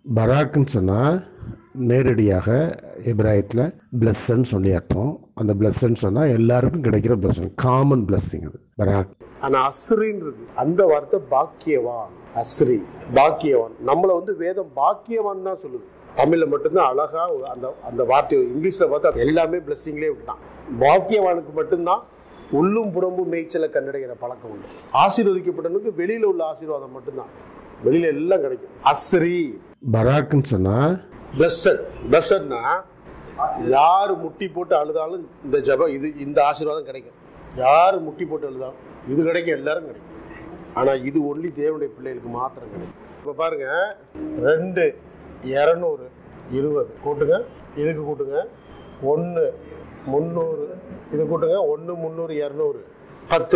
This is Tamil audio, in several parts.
பராக்குன்னு சொன்னால் நேரடியாக எப்ராயத்தில் பிளஸ்ன்னு சொல்லி அர்த்தம் அந்த பிளஸ்ன்னு சொன்னால் எல்லாருக்கும் கிடைக்கிற பிளஸ்ஸிங் காமன் பிளஸ்ஸிங் அது பராக் ஆனா அஸ்ரின்னு இருக்கு அந்த வார்த்தை பாக்கியவான் அஸ்ரி பாக்கியவான் நம்மளை வந்து வேதம் பாக்கியவான் தான் சொல்லுது தமிழ்ல மட்டும்தான் அழகா அந்த அந்த வார்த்தை இங்கிலீஷ்ல பார்த்தா எல்லாமே பிளஸ்ஸிங்லேயே விட்டான் பாக்கியவானுக்கு மட்டும்தான் உள்ளும் புறம்பும் மேய்ச்சலை கண்டடைகிற பழக்கம் உண்டு ஆசீர்வதிக்கப்பட்டவனுக்கு வெளியில உள்ள ஆசீர்வாதம் மட்டும்தான் வெளியில எல்லாம் கிடைக்கும் அஸ்ரி பராக்குன்னு சொன்னால் பிளஸட் பிளஸட்னா யார் முட்டி போட்டு அழுதாலும் இந்த ஜபம் இது இந்த ஆசீர்வாதம் கிடைக்கும் யார் முட்டி போட்டு அழுதாலும் இது கிடைக்கும் எல்லாரும் கிடைக்கும் ஆனா இது ஒன்லி தேவனுடைய பிள்ளைகளுக்கு மாத்திரம் கிடைக்கும் இப்போ பாருங்க ரெண்டு இரநூறு இருபது கூட்டுங்க இதுக்கு கூட்டுங்க ஒன்று முந்நூறு இது கூட்டுங்க ஒன்று முந்நூறு இரநூறு பத்து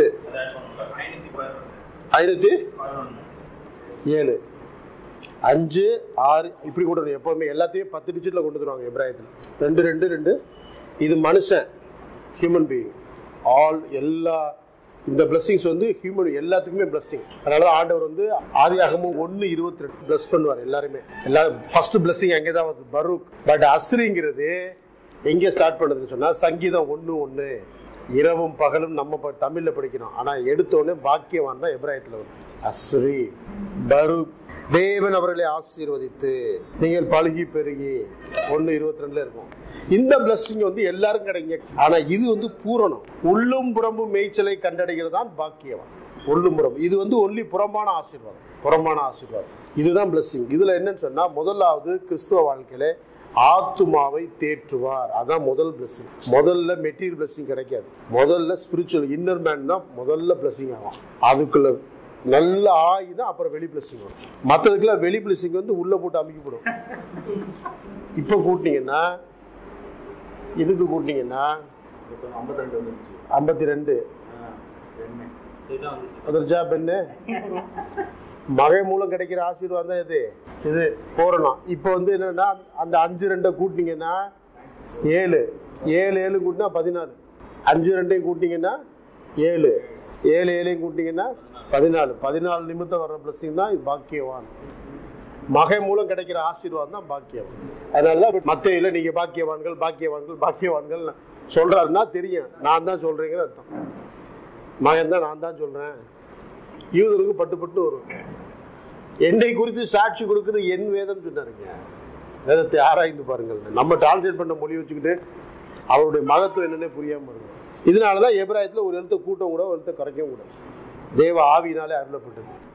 ஐநூற்றி ஏழு அஞ்சு ஆறு இப்படி கொண்டு வரணும் எப்போவுமே எல்லாத்தையும் பத்து டிஜிட்டில் கொண்டு வந்துருவாங்க எப்ராயத்தில் ரெண்டு ரெண்டு ரெண்டு இது மனுஷன் ஹியூமன் பீயிங் ஆல் எல்லா இந்த பிளஸ்ஸிங்ஸ் வந்து ஹியூமன் எல்லாத்துக்குமே பிளஸ்ஸிங் அதனால தான் ஆண்டவர் வந்து ஆதியாகமும் ஒன்று இருபத்தி ரெண்டு பிளஸ் பண்ணுவார் எல்லாருமே எல்லா ஃபர்ஸ்ட் பிளஸ்ஸிங் அங்கே தான் வருது பரூக் பட் அஸ்ரிங்கிறது எங்கே ஸ்டார்ட் பண்ணுதுன்னு சொன்னால் சங்கீதம் ஒன்று ஒன்று இரவும் பகலும் நம்ம ப- தமிழ்ல படிக்கிறோம் ஆனா எடுத்த உடனே பாக்கியவான் தான் எப்ராயத்தில் வரும் அஸ்ரி பருக் தேவன் அவர்களை ஆசீர்வதித்து நீங்கள் பழுகி பெருகி ஒன்று இருபத்தி ரெண்டுல இருக்கும் இந்த பிளஸ்ஸிங் வந்து எல்லாரும் கிடைங்க ஆனா இது வந்து பூரணம் உள்ளும் புறம்பும் மேய்ச்சலை கண்டடைகிறது தான் பாக்கியவான் உள்ளும் புறம் இது வந்து ஒன்லி புறமான ஆசீர்வாதம் புறமான ஆசீர்வாதம் இதுதான் பிளஸ்ஸிங் இதுல என்னன்னு சொன்னா முதலாவது கிறிஸ்துவ வாழ்க்கையில ஆத்துமாவை தேற்றுவார் அதான் முதல் பிளஸிங் முதல்ல மெட்டீரியல் பிளஸிங் கிடைக்காது முதல்ல ஸ்பிரிச்சுவல் இன்னர் மேன் தான் முதல்ல பிளஸிங் ஆகும் அதுக்குள்ள நல்ல ஆகி தான் அப்புறம் வெளி பிளஸிங் வரும் மற்றதுக்கெல்லாம் வெளி பிளஸிங் வந்து உள்ள போட்டு அமைக்கப்படும் இப்போ கூட்டினீங்கன்னா இதுக்கு கூட்டினீங்கன்னா ஐம்பத்தி ரெண்டு அதிர்ஜா பெண்ணு மகை மூலம் கிடைக்கிற ஆசீர்வாதம் தான் இது இது போறணும் இப்போ வந்து என்னன்னா அந்த அஞ்சு ரெண்டை கூட்டினீங்கன்னா ஏழு ஏழு ஏழு கூட்டினா பதினாலு அஞ்சு ரெண்டையும் கூட்டிங்கன்னா ஏழு ஏழு ஏழையும் கூட்டிங்கன்னா பதினாலு பதினாலு நிமித்தம் வர்ற பிளஸிங் தான் இது பாக்கியவான் மகை மூலம் கிடைக்கிற ஆசீர்வாதம் தான் பாக்கியவான் அதனால தான் மத்தையில நீங்க பாக்கியவான்கள் பாக்கியவான்கள் பாக்கியவான்கள் சொல்றாருன்னா தெரியும் நான் தான் சொல்றேங்கிற அர்த்தம் மகன் தான் நான் தான் சொல்றேன் யூதருக்கு பட்டு பட்டு வரும் என்னை குறித்து சாட்சி கொடுக்குறது என் வேதம் சொன்னாருங்க வேதத்தை ஆராய்ந்து பாருங்கள் நம்ம டிரான்ஸ்லேட் பண்ண மொழி வச்சுக்கிட்டு அவருடைய மகத்துவம் என்னன்னே புரியாம இருக்கும் இதனால தான் எப்ராயத்தில் ஒரு எழுத்த கூட்டம் கூட ஒரு எழுத்த குறைக்கவும் கூடாது தேவ ஆவியினாலே அருளப்பட்டது